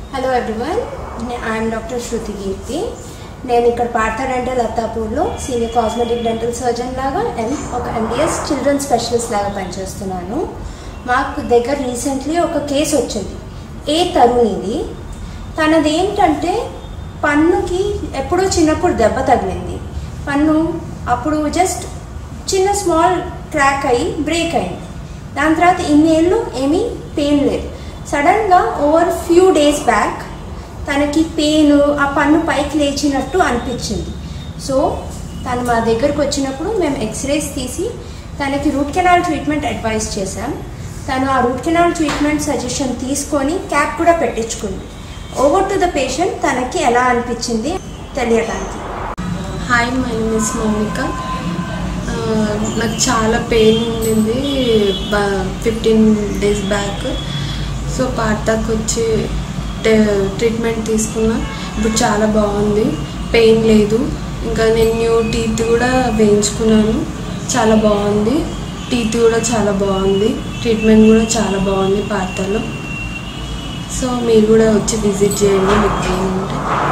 hello everyone I'm doctor Shruti Keerthi నేను ఇక్కడ Partha dental అత్తాపూర్లో సీనియర్ కాస్మెటిక్ డెంటల్ సర్జన్ లాగా అండ్ ఒక ఎండిఎస్ చిల్డ్రన్ స్పెషలిస్ట్ లాగా పనిచేస్తున్నాను మాకు దగ్గర రీసెంట్లీ ఒక కేసు వచ్చింది ఏ తరుణిది తనది ఏంటంటే పన్నుకి ఎప్పుడో చిన్నప్పుడు దెబ్బ తగిలింది పన్ను అప్పుడు జస్ట్ చిన్న స్మాల్ క్రాక్ అయ్యి బ్రేక్ అయింది దాని తర్వాత ఇన్నేళ్ళు ఏమీ పెయిన్ లేదు సడన్గా ఓవర్ ఫ్యూ డేస్ బ్యాక్ తనకి పెయిన్ ఆ పన్ను పైకి లేచినట్టు అనిపించింది సో తను మా దగ్గరకు వచ్చినప్పుడు మేము ఎక్స్రేస్ తీసి తనకి రూట్ కెనాల్ ట్రీట్మెంట్ అడ్వైస్ చేశాం తను ఆ రూట్ కెనాల్ ట్రీట్మెంట్ సజెషన్ తీసుకొని క్యాప్ కూడా పెట్టించుకుంది ఓవర్ టు ద పేషెంట్ తనకి ఎలా అనిపించింది తెలియడానికి హాయ్ మై మిస్ మౌనిక ఆ, నాకు చాలా పెయిన్ ఉండింది ఫిఫ్టీన్ డేస్ బ్యాక్ సో పార్తాకు వచ్చి టే- ట్రీట్మెంట్ తీసుకున్నా ఇప్పుడు చాలా బాగుంది పెయిన్ లేదు ఇంకా నేను న్యూ టీత్ కూడా వేయించుకున్నాను చాలా బాగుంది టీత్ కూడా చాలా బాగుంది ట్రీట్మెంట్ కూడా చాలా బాగుంది పార్తాలో సో మీరు కూడా వచ్చి విజిట్ చేయండి మీకు పెయిన్ ఉంటే